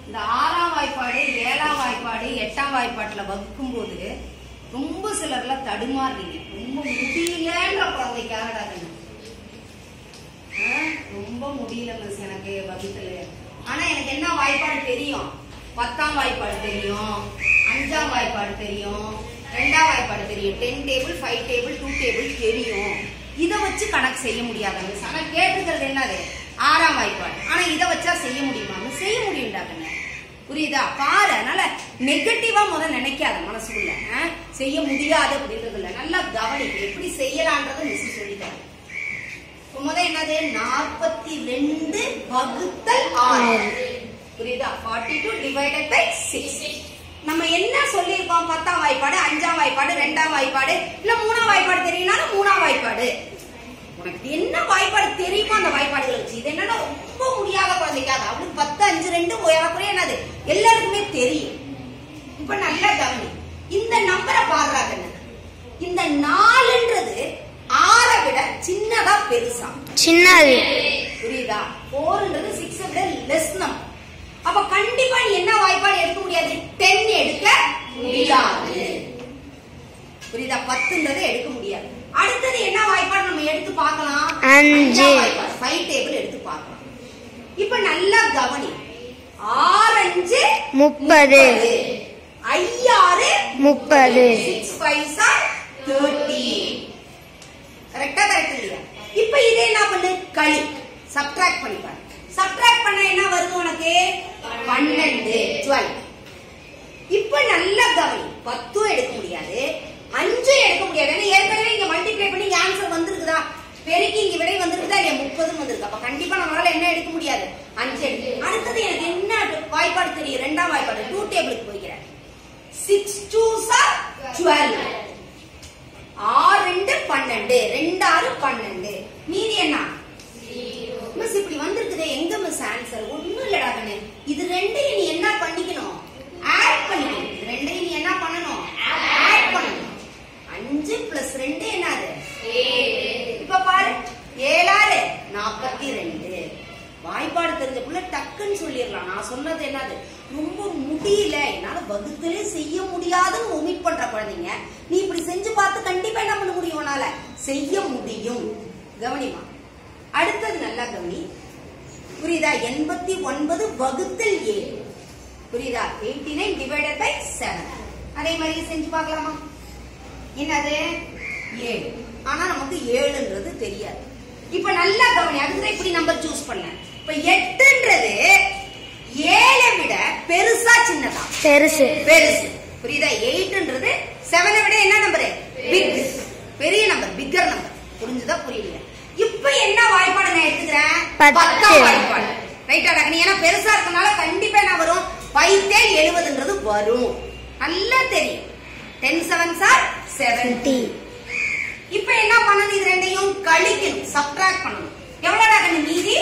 இந்த ஆறாம் வாய்ப்பாடு ஏழாம் வாய்ப்பாடு எட்டாம் வாய்ப்பாட்டுல வகுக்கும் போது ரொம்ப சிலர்ல தடுமாறுறீங்க ரொம்ப முடியலன்ற குழந்தைக்காகடா கண்ணு. ஆ, ரொம்ப முடியல மிஸ் எனக்கு வகுத்துல ஆனா எனக்கு என்ன வாய்ப்பாடு தெரியும் பத்தாம் வாய்ப்பாடு தெரியும் அஞ்சாம் வாய்ப்பாடு தெரியும் ரெண்டாம் வாய்ப்பாடு தெரியும் ten table five table two table தெரியும் இதை வச்சு கணக்கு செய்ய முடியாத மிஸ் ஆனா கேட்டுக்கிறது என்னது ஆறாம் வாய்ப்பாடு ஆனா இதை வச்சா செய்ய முடியுமா miss? செய்ய முடியும்டா கண்ணு புரியுதா பாரு அதனால நெகட்டிவா முத நினைக்காத மனசுக்குள்ள ஆ? செய்ய முடியாது அப்படின்றது இல்ல நல்லா கவனி எப்படி செய்யலான்றதை மிஸ் சொல்லித்தரேன் இப்ப முத என்னது நாற்பத்தி ரெண்டு வகுத்தல் ஆறு புரியுதா forty two divided by six நம்ம என்ன சொல்லியிருக்கோம் பத்தாம் வாய்ப்பாடு அஞ்சாம் வாய்ப்பாடு ரெண்டாம் வாய்ப்பாடு இல்ல மூணாம் வாய்ப்பாடு தெரியும்னாலும் மூணாம் வாய்ப்பாடு உனக்கு என்ன வாய்ப்பாடு தெரியுமோ அந்த வாய்ப்பாடுகளை வச்சு இது என்னன்னா ரொம்ப முடியாத குழந்தைக்காக அவளுக்கு பத்து அஞ்சு ரெண்டு ஏறக்குறைய என்னது எல்லாருக்குமே தெரியும் இப்ப நல்லா கவனி இந்த நம்பரை பாடுறாங்க இந்த நாலுன்றது ஆறை விட சின்னதா பெருசா சின்னது புரியுதா போர்ன்றது சிக்ஸ் விட லெஸ் நம்பர் அப்ப கண்டிப்பா நீ என்ன வாய்ப்பாடு எடுக்க முடியாது டென் எடுக்க முடியாது புரியுதா பத்துன்றது எடுக்க முடியாது அடுத்தது என்ன வாய்ப்பாடு நம்ம எடுத்து பார்க்கலாம் அஞ்சு. ஃபைவ் டேபிள் எடுத்து பார்க்கலாம் இப்ப நல்லா கவனி ஆரஞ்சு முப்பது ஐயாறு முப்பது சிக்ஸ் ஃபைவ் சார் தேர்ட்டி கரெக்டா கரெக்ட் இல்லையா இப்ப இதே என்ன பண்ணு களி சப்ட்ராக்ட் பண்ணி பாரு சப்ட்ராக்ட் பண்ண என்ன வருது உனக்கு பன்னெண்டு டுவெல் இப்ப நல்லா கவனி பத்தும் எடுக்க முடியாது அஞ்சும் எடுக்க முடியாது ஏன்னா ஏற்கனவே இங்க மல்டிப்ளை பண்ணி ஆன்சர் வந்திருக்குதா பெருக்கி இங்க விடை வந்திருக்குதா இல்லையா முப்பதும் வந்திருக்கு அப்ப கண்டிப்பா நம்மளால என்ன எடுக்க முடியாது அஞ்சு எடுக்க அடுத்தது எனக்கு என்ன வாய்ப்பாடு தெரியும் ரெண்டாம் வாய்ப்பாடு டூ டேபிளுக்கு போய்க்கிறேன் சிக்ஸ் டூ சார் டுவெல் ஆறு ரெண்டு பன்னெண்டு ரெண்டு ஆறு பன்னெண்டு மீதி என்ன மிஸ் இப்படி வந்திருக்குதே எங்க மிஸ் ஆன்சர் ஒண்ணும் இல்லடா கண்ணு இது ரெண்டையும் நீ என்ன பண்ணிக்கணும் ஆட் பண்ணிக்கணும் இது ரெண்டையும் நீ என்ன பண்ணணும் ஆட் பண்ணணும் அஞ்சு பிளஸ் ரெண்டு என்னது இப்ப பாரு ஏழாறு நாற்பத்தி ரெண்டு வாய்ப்பாடு தெரிஞ்ச புள்ள டக்குன்னு சொல்லிடலாம் நான் சொன்னது என்னது ரொம்ப முடியல என்னால வகுத்தலே செய்ய முடியாதுன்னு ஒமிட் பண்ற குழந்தைங்க நீ இப்படி செஞ்சு பார்த்து கண்டிப்பா என்ன பண்ண முடியும் உன்னால செய்ய முடியும் கவனிமா அடுத்தது நல்லா கவனி புரியுதா எண்பத்தி ஒன்பது வகுத்தல் ஏழு புரியுதா eighty nine divided by seven அதே மாதிரி செஞ்சு பார்க்கலாமா என்னது ஏழு ஆனா நமக்கு ஏழுன்றது தெரியாது இப்ப நல்லா கவனி அதுதான் இப்படி நம்பர் சூஸ் பண்ணேன் இப்ப எட்டுன்றது ஏழை விட பெருசா சின்னதா பெருசு பெருசு புரியுதா எயிட்ன்றது செவனை விட என்ன நம்பரு பிக் பெரிய நம்பர் பிக்கர் நம்பர் புரிஞ்சுதா புரியலையா இப்ப என்ன வாய்ப்பாடு நான் எடுத்துக்கிறேன் பத்து. பத்தாம் வாய்ப்பாடு ரைட்டா நீ ஏன்னா பெருசா இருக்கனால கண்டிப்பா என்ன வரும் பைத்தே எழுபதுன்றது வரும் நல்லா தெரியும் டென் செவன் சார் செவன்டி இப்ப என்ன பண்ணணும் இது ரெண்டையும் கழிக்கணும் சப்ட்ராக்ட் பண்ணணும் எவ்வளவுடா கண்ணு மீதி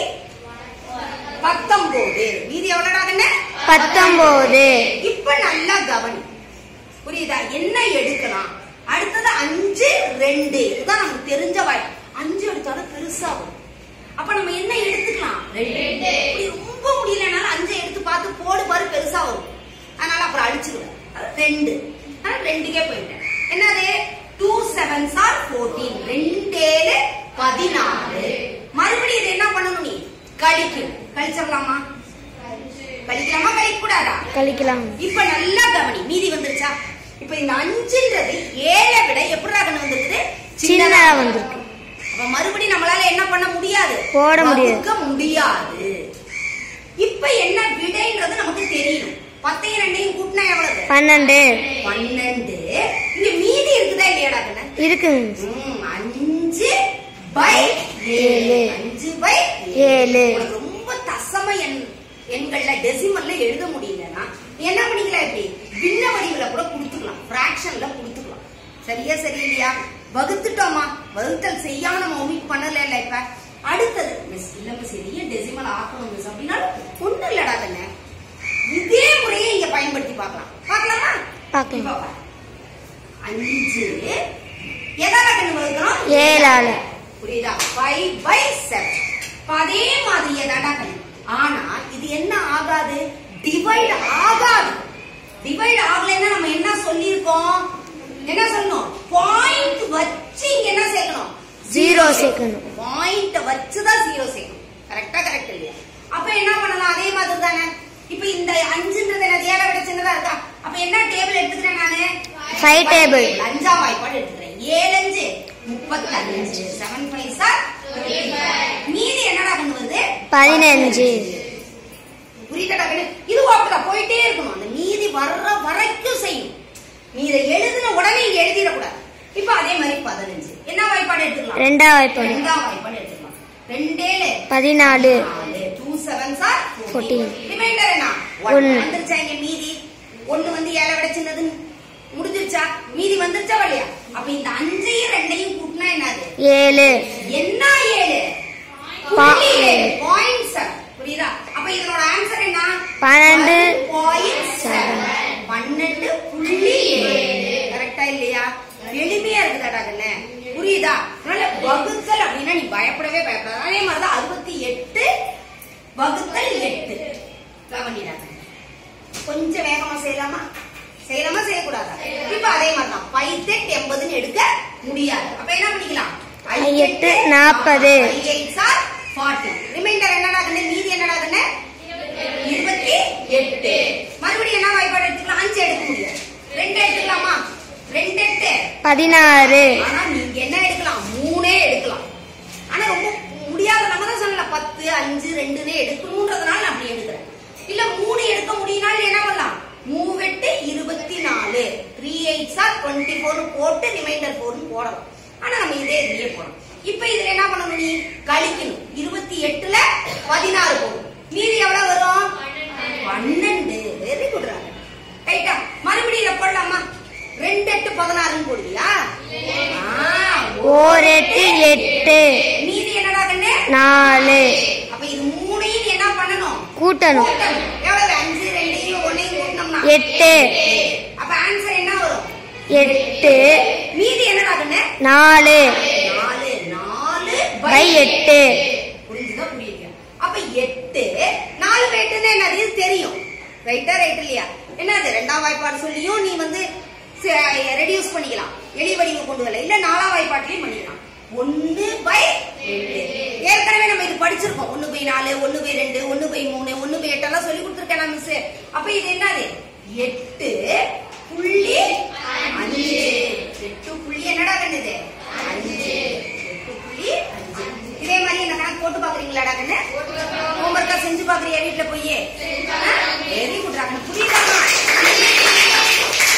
பத்தொன்பது மீதி எவ்வளவுடா கண்ணு பத்தொன்பது இப்ப நல்லா கவனி புரியுதா என்ன எடுக்கலாம் அடுத்தது அஞ்சு ரெண்டு இதுதான் நமக்கு தெரிஞ்ச வாய் அஞ்சு எடுத்தாலும் பெருசா வரும் அப்ப நம்ம என்ன எடுத்துக்கலாம் ரெண்டு இப்படி ரொம்ப முடியலனாலும் அஞ்சு எடுத்து பார்த்து போடு பாரு பெருசா வரும் அதனால அப்புறம் அழிச்சுடுவேன் அது ரெண்டு அதனால ரெண்டுக்கே போயிட்டேன் என்னது டூ செவன் சார் ஃபோர்டீன் ரெண்டேழு பதினாறு மறுபடியும் இது என்ன பண்ணணும் நீ கழிக்கணும் கழிச்சிடலாமா கழிக்கலாமா கழிக்க கூடாதா கழிக்கலாம் இப்ப நல்லா கவனி மீதி வந்துருச்சா இப்ப இந்த அஞ்சுன்றது ஏழை விட எப்படி கண்ணு வந்திருக்குது சின்னதா வந்திருக்கு அப்ப மறுபடியும் நம்மளால என்ன பண்ண முடியாது போட முடியாது. வகுக்க முடியாது இப்ப என்ன விடைன்றது நமக்கு தெரியணும் பத்தையும் ரெண்டையும் கூட்டினா எவ்வளவு பன்னெண்டு பன்னெண்டு இங்க மீதி இருக்குதா இல்லையாடா கண்ணு இருக்குங்க ம், அஞ்சு பை ஏழு. அஞ்சு பை ஏழு உனக்கு ரொம்ப தசம எண் எண்கள்ல டெசிமல்ல எழுத முடியலன்னா நீ என்ன பண்ணிக்கலாம் இப்படி பின்ன வடிவுல கூட கொடுத்துக்கலாம் பிராக்ஷன்ல கொடுத்துக்கலாம் சரியா சரி இல்லையா வகுத்துட்டோமா வகுத்தல் செய்யாம நம்ம ஒமிட் பண்ணல இல்ல இப்ப அடுத்தது மிஸ் இல்ல மிஸ் எதையும் டெசிமல் ஆக்கணும் மிஸ் அப்படின்னா ஒண்ணும் இல்லடா கண்ணு இதே முறையை இங்க பயன்படுத்தி பார்க்கலாம் பார்க்கலாமா பார்க்கலாம். இப்ப பாரு. அஞ்சு எதால கண்ணு வகுக்கிறோம் ஏழால புரியுதா ஃபைவ் பை செவன் அதே மாதிரியே தாண்டா கண்ணு ஆனா இது என்ன ஆகாது டிவைட் ஆகாது டிவைட் ஆகலைன்னா நம்ம என்ன சொல்லியிருக்கோம் என்ன சொல்லணும் பாயிண்ட் வச்சு இங்க என்ன சேர்க்கணும் ஜீரோ சேர்க்கணும் பாயிண்ட் வச்சுதான் ஜீரோ சேர்க்கணும் கரெக்டா கரெக்ட் இல்லையா அப்ப என்ன பண்ணலாம் அதே மாதிரி தானே இப்ப இந்த அஞ்சுன்றது எனக்கு ஏழை விட சின்னதா இருக்கா அப்ப என்ன டேபிள் எடுத்துக்கிறேன் நானு Five table. அஞ்சாம் வாய்ப்பாடு எடுத்துக்கிறேன் ஏழு அஞ்சு முப்பத்தஞ்சு செவன் ஃபைவ் சார் மீதி என்னடா கொண்டு வருது பதினஞ்சு புரியுதடா கண்ணு இது அப்படிதான் போயிட்டே இருக்கணும் அந்த மீதி வர்ற வரைக்கும் செய்யும் நீ இதை எழுதின உடனே இங்க எழுதிடக்கூடாது இப்ப அதே மாதிரி பதினஞ்சு என்ன வாய்ப்பாடு எடுத்துக்கலாம் ரெண்டாம் வாய்ப்பாடு ரெண்டாம் வாய்ப்பாடு எடுத்துக்கலாம் ரெண்டேழு பதினாலு நாலு two seven sir Fourteen. Reminder என்ன ஒன்னு. ஒன்னு வந்துருச்சா இங்க மீதி ஒன்னு வந்து ஏழை விட சின்னது முடிஞ்சிருச்சா மீதி வந்துருச்சா வழியா அப்ப இந்த அஞ்சையும் ரெண்டையும் கூட்டினா என்னது ஏழு என்ன ஏழு பா- புள்ளி ஏழு பாயிண்ட் செவன் புரியுதா அப்ப இதனோட ஆன்சர் என்ன பன்னெண்டு பாயிண்ட் செவன் பன்னெண்டு புள்ளி ஏழு கரெக்டா இல்லையா எளிமையா இருக்குதாடா கண்ணு புரியுதா அதனால வகுத்தல் அப்படின்னா நீ பயப்படவே பயப்படாத அதே மாதிரிதான் அறுபத்தி எட்டு வகுத்தல் எட்டு கவனிடாங்க கொஞ்சம் வேகமா செய்யலாமா செய்யலாமா செய்யக்கூடாதா இப்ப அதே மாதிரிதான் பைத்தெட் எண்பதுன்னு எடுக்க முடியாது அப்ப என்ன பண்ணிக்கலாம் எட்டு நாற்பது. ஃபார்ட்டி ரிமைண்டர் என்னடா கண்ணு மீதி என்னடா கண்ணு இருபத்தி எட்டு மறுபடியும் என்ன வாய்ப்பாடு எடுத்துக்கலாம் அஞ்சு எடுக்க முடியாது ரெண்டு எடுத்துக்கலாமா ரெண்டு எட்டு பதினாறு ஆனா நீங்க என்ன எடுக்கலாம் மூணே எடுக்கலாம் ஆனா ரொம்ப முடியாத நம்ம தான் சொல்லல பத்து அஞ்சு ரெண்டுனே எடுக்கணும்ன்றதுனால நான் அப்படி எடுக்கிறேன் இல்ல மூணு எடுக்க முடியினாலும் என்ன பண்ணலாம் மூவெட்டு இருபத்தி நாலு three eight sir twenty four போட்டு ரிமைண்டர் ஃபோர்னு போடலாம் ஆனா நம்ம இதே இதுலயே போடலாம் இப்ப இதுல என்ன பண்ணணும் நீ கழிக்கணும் இருபத்தி எட்டுல பதினாறு போகும் மீதி எவ்வளவு வரும் பன்னெண்டு வெரி குட் ரைட்டா மறுபடியும் இதை போடலாமா ரெண்டு எட்டு பதினாறுன்னு போடுவியா ஆ, ஓர் எட்டு எட்டு மீதி என்னடா கண்ணு நாலு அப்ப இது மூணையும் நீ என்ன பண்ணணும் கூட்டணும் கூட்டணும். எவ்வளவு அஞ்சு ரெண்டையும் ஒன்னையும் கூட்டினோம்னா எட்டு அப்ப ஆன்சர் என்ன வரும் எட்டு மீதி என்னடா கண்ணு நாலு நாலு நாலு பை எட்டு புரிஞ்சுதா புரியுது அப்ப எட்டு நாலு பை எட்டுன்னா என்னது இது தெரியும் ரைட்டா ரைட் இல்லையா என்னது ரெண்டாம் வாய்ப்பாடு சொல்லியும் நீ வந்து ரெடியூஸ் பண்ணிக்கலாம் எளிய வடிவம் கொண்டு வரல இல்ல நாலாம் வாய்ப்பாட்டிலையும் பண்ணிக்கலாம் ஒன்னு பை ரெண்டு ஏற்கனவே நம்ம இது படிச்சிருக்கோம் ஒன்னு பை நாலு ஒன்னு பை ரெண்டு ஒன்னு பை மூணு ஒன்னு பை எட்டெல்லாம் சொல்லி கொடுத்துருக்கேன் நான் மிஸ் அப்ப இது என்னது எட்டு புள்ளி அஞ்சு எட்டு புள்ளி என்னடா கண்ணுது அஞ்சு எட்டு புள்ளி அஞ்சு இதே மாதிரி இந்த கணக்கு போட்டு பாக்குறீங்களாடா கண்ணு ஹோம்ஒர்க்கா செஞ்சு பாக்குறியா வீட்டுல போய்